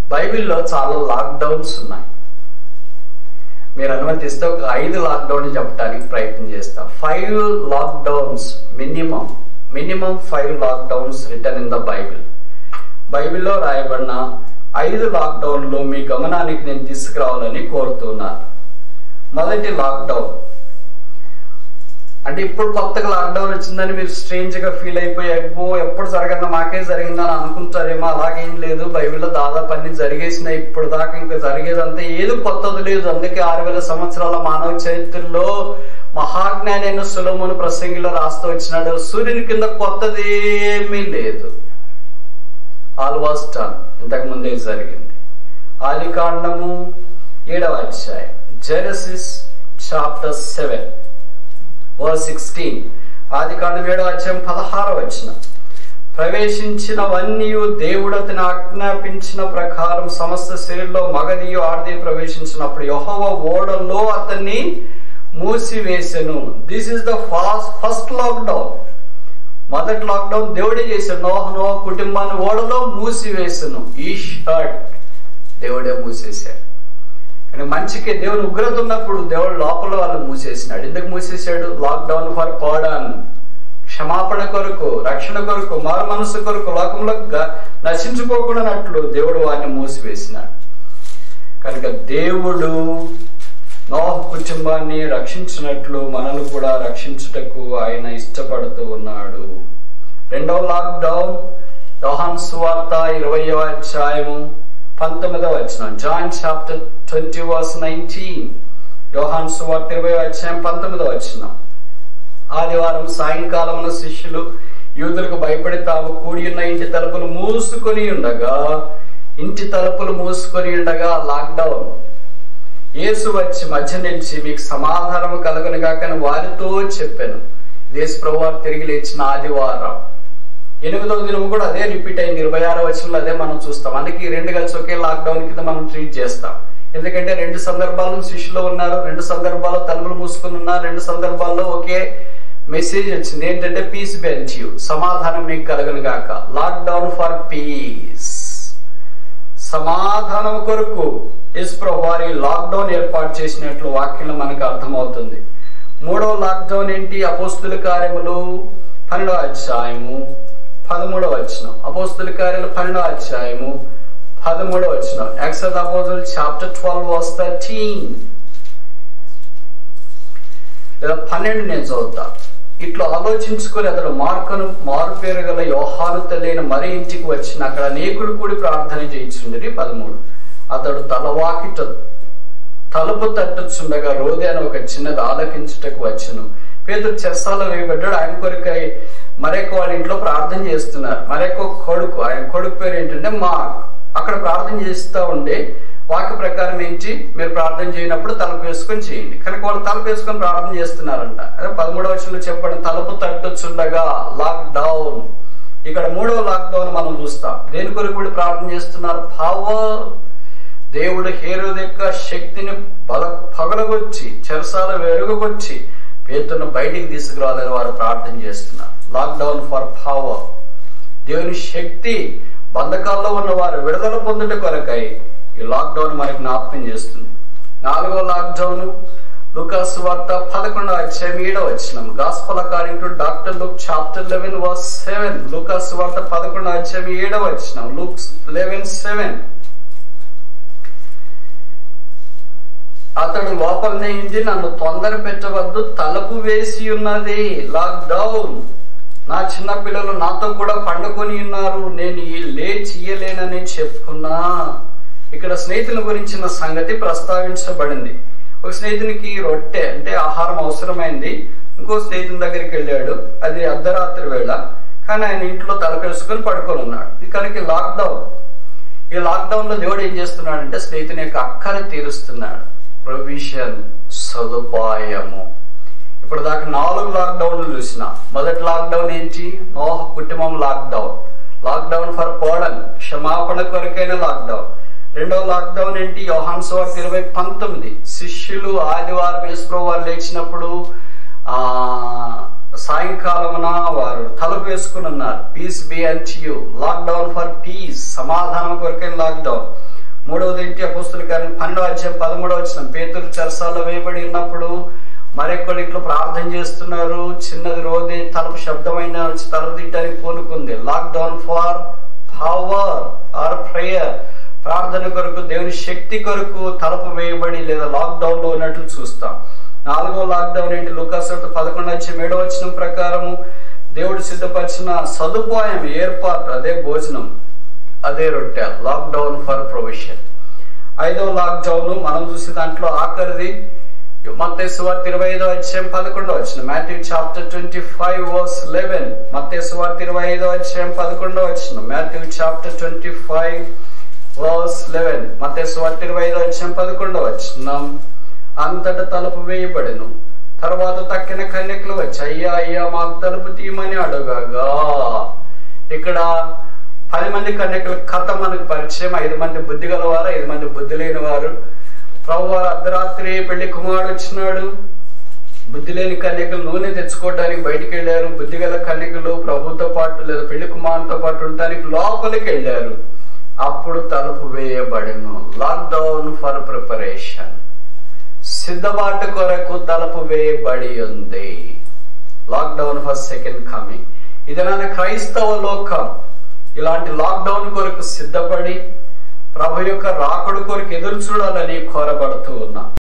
బైబిల్లో చాలా లాక్డౌన్స్ ఉన్నాయి మీరు అనుమతిస్తే ఒక ఐదు లాక్డౌన్ చెప్పడానికి ప్రయత్నం చేస్తా five lockdowns minimum minimum five lockdowns return in the Bible బైబిల్లో రాయబడిన ఐదు లాక్డౌన్లు మీ గమనానికి నేను తీసుకురావాలని కోరుతున్నాను మొదటి లాక్డౌన్ అంటే ఇప్పుడు కొత్తగా లాక్డౌన్ వచ్చిందని మీరు స్ట్రేంజ్ గా ఫీల్ అయిపోయి అబ్బో ఎప్పుడు జరగదు మాకే జరిగిందని అనుకుంటారేమో అలాగేం లేదు బైబిల్లో దాదాపు అన్ని జరిగేసినాయి ఇప్పుడు దాకా ఇంకా జరిగేదంతా ఏది కొత్తది లేదు అందుకే ఆరు వేల సంవత్సరాల మానవ చరిత్రలో మహాజ్ఞాని అయిన సులమును ప్రసంగిలో రాస్తూ వచ్చినాడు సూర్యుని కింద కొత్తది ఏమీ లేదు ఆల్ వాస్ డన్ ఇంతకు ముందే జరిగింది ఆది కాండము ఏడవ అధ్యాయం Genesis chapter seven verse sixteen ఆది కాండం ఏడవ అధ్యాయం పదహార వచ్చిన ప్రవేశించినవన్నీ దేవుడు అతని ఆజ్ఞాపించిన ప్రకారం సమస్త శరీరంలో మగదియు ఆడది ప్రవేశించినప్పుడు యహోవ ఓడలో అతన్ని మూసివేసెను this is the fast first lockdown మొదటి లాక్డౌన్ దేవుడే చేశాడు నోహను కుటుంబాన్ని ఓడలో మూసివేసను ఈ షర్ట్ దేవుడే మూసేశాడు కానీ మంచికి దేవుని ఉగ్రత ఉన్నప్పుడు దేవుడు లోపల వాళ్ళు మూసేసినాడు ఎందుకు మూసేశాడు లాక్డౌన్ ఫర్ పాడాన్ క్షమాపణ కొరకు రక్షణ కొరకు మారు మనసు కొరకు లోకంలో గ- నశించుకోకూడనట్లు దేవుడు వారిని మూసివేసినాడు కనుక దేవుడు నోహ కుటుంబాన్ని రక్షించినట్లు మనల్ని కూడా రక్షించుటకు ఆయన ఇష్టపడుతూ ఉన్నాడు రెండవ లాక్డౌన్ యోహాన్ సువార్త ఇరవయవ అధ్యాయము పంతొమ్మిదవ వచ్చిన John chapter twenty verse nineteen యోహాన్ సువార్త ఇరవై అధ్యాయం పంతొమ్మిదవ వచ్చిన ఆదివారం సాయంకాలమున శిష్యులు యూదులకు భయపడి తాము కూడి ఉన్న ఇంటి తలుపులు మూసుకొని ఉండగా ఇంటి తలుపులు మూసుకొని ఉండగా లాక్డౌన్ యేసు వచ్చి మధ్య నిలిచి మీకు సమాధానము కలుగును కాకని వారితో చెప్పాను దేశ ప్రభువారు తిరిగి లేచిన ఆదివారం ఎనిమిదవ దినము కూడా అదే రిపీట్ అయింది ఇరవై ఆరో వచనంలో అదే మనం చూస్తాం అందుకే ఈ రెండు కలిసి ఒకే లాక్డౌన్ కింద మనం ట్రీట్ చేస్తాం ఎందుకంటే రెండు సందర్భాల్లో శిష్యులు ఉన్నారు రెండు సందర్భాల్లో తలుపులు మూసుకుని ఉన్నారు రెండు సందర్భాల్లో ఒకే మెసేజ్ వచ్చింది ఏంటంటే పీస్ బెంచ్ యూ సమాధానం మీకు కలగను గాక లాక్డౌన్ ఫర్ పీస్ సమాధానం కొరకు ఇస్ప్రో వారి లాక్డౌన్ ఏర్పాటు చేసినట్లు వాక్యంలో మనకు అర్థమవుతుంది మూడవ లాక్డౌన్ ఏంటి అపోస్తుల కార్యములు పన్నెండవ అధ్యాయము పదమూడవ వచనం అపోస్తుల కార్యాలు పన్నెండవ అధ్యాయము పదమూడవ వచనం ఎక్సల్ అపోజల్ చాప్టర్ ట్వెల్వ్ వర్స్ థర్టీన్ లేదా పన్నెండు నేను చదువుతా ఇట్లా ఆలోచించుకొని అతడు మార్కను మారు పేరు గల యోహాను తెలియని మరి ఇంటికి వచ్చిన అక్కడ అనేకుడు కూడి ప్రార్థన చేయించుండని పదమూడు అతడు తలవాకిట తలుపు తట్టుచుండగా రోదే అని ఒక చిన్నది ఆలకించుటకు వచ్చును పేదరు చెరసాలో వేయబడ్డాడు ఆయన కొరకై మరొక వాళ్ళ ఇంట్లో ప్రార్థన చేస్తున్నారు మరొక కొడుకు ఆయన కొడుకు పేరు ఏంటంటే మార్క్ అక్కడ ప్రార్థన చేస్తూ ఉండే వాక్య ప్రకారం ఏంటి మీరు ప్రార్థన చేయనప్పుడు తలుపు వేసుకొని చేయండి కనుక వాళ్ళు తలుపు వేసుకొని ప్రార్థన చేస్తున్నారంట అదే పదమూడవ వచనంలో చెప్పడం తలుపు తట్టుచుండగా లాక్ డౌన్ ఇక్కడ మూడవ లాక్ డౌన్ మనం చూస్తాం దేని కొరకు కూడా ప్రార్థన చేస్తున్నారు పవర్ దేవుడు హేరోద్ యొక్క శక్తిని పగ పగలగొచ్చి చెరసాల వెలుగుకొచ్చి పేతును బయటికి తీసుకురావాలని వారు ప్రార్థన చేస్తున్నారు లాక్డౌన్ ఫర్ పవర్ దేవుని శక్తి బంధకాల్లో ఉన్న వారు విడుదల పొందుట కొరకై ఈ లాక్డౌన్ మనకి జ్ఞాపకం చేస్తుంది నాలుగో లాక్డౌన్ లుకాస్ వార్త పదకొండవ అధ్యాయం ఏడవ వచ్చినాం gospel according to doctor Luke chapter eleven verse seven లుకాస్ వార్త పదకొండవ అధ్యాయం ఏడవ వచ్చినాం లుక్ లెవెన్ సెవెన్ అతడు లోపలనే ఇంటి నన్ను తొందర పెట్టవద్దు తలుపు వేసి ఉన్నది లాక్ డౌన్ నా చిన్న పిల్లలు నాతో కూడా పండుకొని ఉన్నారు నేను ఈ లేచి ఇయ్యలేనని చెప్పుకున్నా ఇక్కడ స్నేహితుల గురించిన సంగతి ప్రస్తావించబడింది ఒక స్నేహితునికి రొట్టె అంటే ఆహారం అవసరమైంది ఇంకో స్నేహితుని దగ్గరికి వెళ్ళాడు అది అర్ధరాత్రి వేళ కానీ ఆయన ఇంట్లో తలకేసుకొని పడుకొని ఉన్నాడు ఇది కనుక లాక్డౌన్ ఈ లాక్డౌన్ లో దేవుడు ఏం చేస్తున్నాడంటే స్నేహితుని యొక్క అక్కర తీరుస్తున్నాడు ప్రొవిజన్ సదుపాయము ఇప్పుడు దాకా నాలుగు లాక్డౌన్లు చూసిన మొదటి లాక్డౌన్ ఏంటి నోహ కుటుంబం లాక్డౌన్ లాక్డౌన్ ఫర్ పోడన్ క్షమాపణ కొరకైన లాక్డౌన్ రెండవ లాక్డౌన్ ఏంటి యోహాన్ సువార్త ఇరవై పంతొమ్మిది శిష్యులు ఆదివారం వేసుకో వారు లేచినప్పుడు ఆ సాయంకాలమున వారు తలుపు వేసుకుని ఉన్నారు peace be unto you lockdown for peace సమాధానం కొరకైన లాక్డౌన్ మూడవది ఏంటి అపోస్తుల కార్యం పన్నెండవ అధ్యాయం పదమూడవ వచ్చిన పేతురు చెరసాల్లో వేయబడి ఉన్నప్పుడు మరొకరు ఇంట్లో ప్రార్థన చేస్తున్నారు చిన్నది రోదే తలుపు శబ్దమైన వచ్చి తలుపు తింటానికి పూనుకుంది lockdown for power or prayer ప్రార్థన కొరకు దేవుని శక్తి కొరకు తలుపు వేయబడి లేదా లాక్డౌన్ లో ఉన్నట్లు చూస్తాం నాలుగో లాక్డౌన్ ఏంటి లుకాసోట పదకొండు వచ్చి ఏడో వచ్చిన ప్రకారము దేవుడు సిద్ధపరిచిన సదుపాయం ఏర్పాటు అదే భోజనం అదే రొట్టె లాక్డౌన్ ఫర్ ప్రొవిషన్ ఐదవ లాక్డౌన్ మనం చూసే దాంట్లో ఆఖరిది మత్తేశ్వార్త ఇరవై ఐదో అధ్యాయం పదకొండో వచ్చిన Matthew chapter twenty five verse eleven మత్తేశ్వార్త ఇరవై ఐదో అధ్యాయం పదకొండో వచ్చిన Matthew chapter twenty five verse eleven మత్తేశ్వార్త ఇరవై ఐదో అధ్యాయం పదకొండో వచ్చిన అంతట తలుపు వేయబడెను తర్వాత తక్కిన కన్యకులు వచ్చి అయ్యా అయ్యా మాకు తలుపు తీయమని అడగగా ఇక్కడ పది మంది కన్యకుల కథ మనకు పరిచయం ఐదు మంది బుద్ధి గలవారు ఐదు మంది బుద్ధి లేని వారు ప్రభు వారు అర్ధరాత్రి పెళ్లి కుమారుడు వచ్చినాడు బుద్ధి లేని కన్యకలు నూనె తెచ్చుకోవడానికి బయటికి వెళ్ళారు బుద్ధి గల కన్యకలు ప్రభుతో పాటు లేదా పెళ్లి కుమారుతో పాటు ఉండటానికి లోపలికి వెళ్ళారు అప్పుడు తలుపు వేయబడెను లాక్డౌన్ ఫర్ ప్రిపరేషన్ సిద్ధపాటు కొరకు తలుపు వేయబడి ఉంది లాక్డౌన్ ఫర్ సెకండ్ కమింగ్ ఇదైనా క్రైస్తవ లోకం ఇలాంటి లాక్డౌన్ కొరకు సిద్ధపడి ప్రభు యొక్క రాకడు కొరకు ఎదురు చూడాలని కోరబడుతూ ఉన్నా